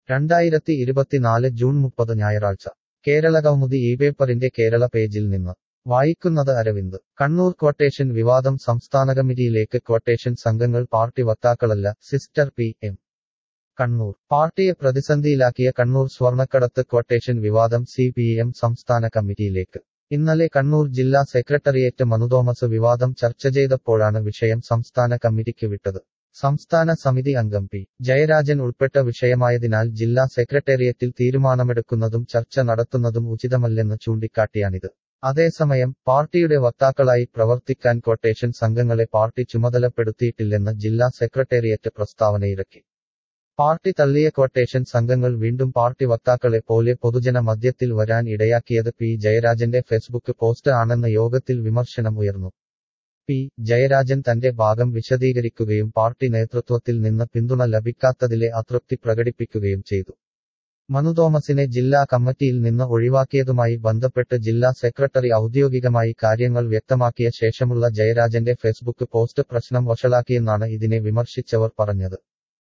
രണ്ടായിരത്തി ഇരുപത്തിനാല് ജൂൺ മുപ്പത് ഞായറാഴ്ച കേരള കൗമുദി ഈ പേപ്പറിന്റെ കേരള പേജിൽ നിന്ന് വായിക്കുന്നത് അരവിന്ദ് കണ്ണൂർ ക്വട്ടേഷൻ വിവാദം സംസ്ഥാന കമ്മിറ്റിയിലേക്ക് ക്വട്ടേഷൻ സംഘങ്ങൾ പാർട്ടി വക്താക്കളല്ല സിസ്റ്റർ പി എം കണ്ണൂർ പാർട്ടിയെ പ്രതിസന്ധിയിലാക്കിയ കണ്ണൂർ സ്വർണക്കടത്ത് ക്വട്ടേഷൻ വിവാദം സി പി എം സംസ്ഥാന കമ്മിറ്റിയിലേക്ക് ഇന്നലെ കണ്ണൂർ ജില്ലാ സെക്രട്ടറിയേറ്റ് മനുതോമസ് വിവാദം ചർച്ച ചെയ്തപ്പോഴാണ് വിഷയം സംസ്ഥാന കമ്മിറ്റിക്ക് വിട്ടത് സംസ്ഥാന സമിതി അംഗം പി ജയരാജൻ ഉൾപ്പെട്ട വിഷയമായതിനാൽ ജില്ലാ സെക്രട്ടേറിയറ്റിൽ തീരുമാനമെടുക്കുന്നതും ചർച്ച നടത്തുന്നതും ഉചിതമല്ലെന്ന് ചൂണ്ടിക്കാട്ടിയാണിത് അതേസമയം പാർട്ടിയുടെ വക്താക്കളായി പ്രവർത്തിക്കാൻ ക്വട്ടേഷൻ സംഘങ്ങളെ പാർട്ടി ചുമതലപ്പെടുത്തിയിട്ടില്ലെന്ന് ജില്ലാ സെക്രട്ടേറിയറ്റ് പ്രസ്താവനയിറക്കി പാർട്ടി തള്ളിയ ക്വട്ടേഷൻ സംഘങ്ങൾ വീണ്ടും പാർട്ടി വക്താക്കളെ പോലെ പൊതുജന മധ്യത്തിൽ വരാൻ ഇടയാക്കിയത് പി ജയരാജന്റെ ഫേസ്ബുക്ക് പോസ്റ്റ് ആണെന്ന് യോഗത്തിൽ വിമർശനം ഉയർന്നു പി ജയരാജൻ തന്റെ ഭാഗം വിശദീകരിക്കുകയും പാർട്ടി നേതൃത്വത്തിൽ നിന്ന് പിന്തുണ ലഭിക്കാത്തതിലെ അതൃപ്തി പ്രകടിപ്പിക്കുകയും ചെയ്തു മനു തോമസിനെ ജില്ലാ കമ്മിറ്റിയിൽ നിന്ന് ഒഴിവാക്കിയതുമായി ബന്ധപ്പെട്ട് ജില്ലാ സെക്രട്ടറി ഔദ്യോഗികമായി കാര്യങ്ങൾ വ്യക്തമാക്കിയ ശേഷമുള്ള ജയരാജന്റെ ഫേസ്ബുക്ക് പോസ്റ്റ് പ്രശ്നം വഷളാക്കിയെന്നാണ് ഇതിനെ വിമർശിച്ചവർ പറഞ്ഞത്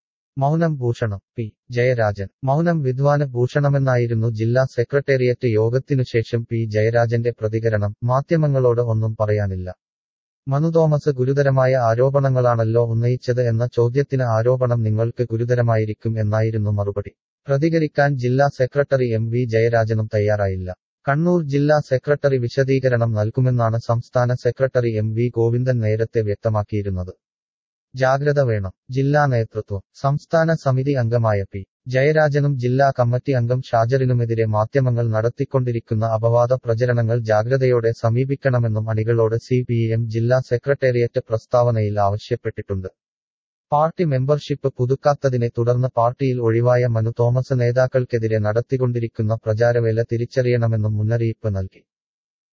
മൗനം ഭൂഷണം പി ജയരാജൻ മൗനം വിദ്വാന് ഭൂഷണമെന്നായിരുന്നു ജില്ലാ സെക്രട്ടേറിയറ്റ് യോഗത്തിനുശേഷം പി ജയരാജന്റെ പ്രതികരണം മാധ്യമങ്ങളോട് ഒന്നും പറയാനില്ല മനു തോമസ് ഗുരുതരമായ ആരോപണങ്ങളാണല്ലോ ഉന്നയിച്ചത് എന്ന ചോദ്യത്തിന് ആരോപണം നിങ്ങൾക്ക് ഗുരുതരമായിരിക്കും എന്നായിരുന്നു മറുപടി പ്രതികരിക്കാൻ ജില്ലാ സെക്രട്ടറി എം വി ജയരാജനും തയ്യാറായില്ല കണ്ണൂർ ജില്ലാ സെക്രട്ടറി വിശദീകരണം നൽകുമെന്നാണ് സംസ്ഥാന സെക്രട്ടറി എം വി ഗോവിന്ദൻ നേരത്തെ വ്യക്തമാക്കിയിരുന്നത് ജാഗ്രത വേണം ജില്ലാ നേതൃത്വം സംസ്ഥാന സമിതി അംഗമായ പി ജയരാജനും ജില്ലാ കമ്മിറ്റി അംഗം ഷാജറിനുമെതിരെ മാധ്യമങ്ങൾ നടത്തിക്കൊണ്ടിരിക്കുന്ന അപവാദ പ്രചരണങ്ങൾ ജാഗ്രതയോടെ സമീപിക്കണമെന്നും അണികളോട് സി പി എം ജില്ലാ സെക്രട്ടേറിയറ്റ് പ്രസ്താവനയിൽ ആവശ്യപ്പെട്ടിട്ടുണ്ട് പാർട്ടി മെമ്പർഷിപ്പ് പുതുക്കാത്തതിനെ തുടർന്ന് പാർട്ടിയിൽ ഒഴിവായ മനു തോമസ് നേതാക്കൾക്കെതിരെ നടത്തിക്കൊണ്ടിരിക്കുന്ന പ്രചാരവേല തിരിച്ചറിയണമെന്നും മുന്നറിയിപ്പ് നൽകി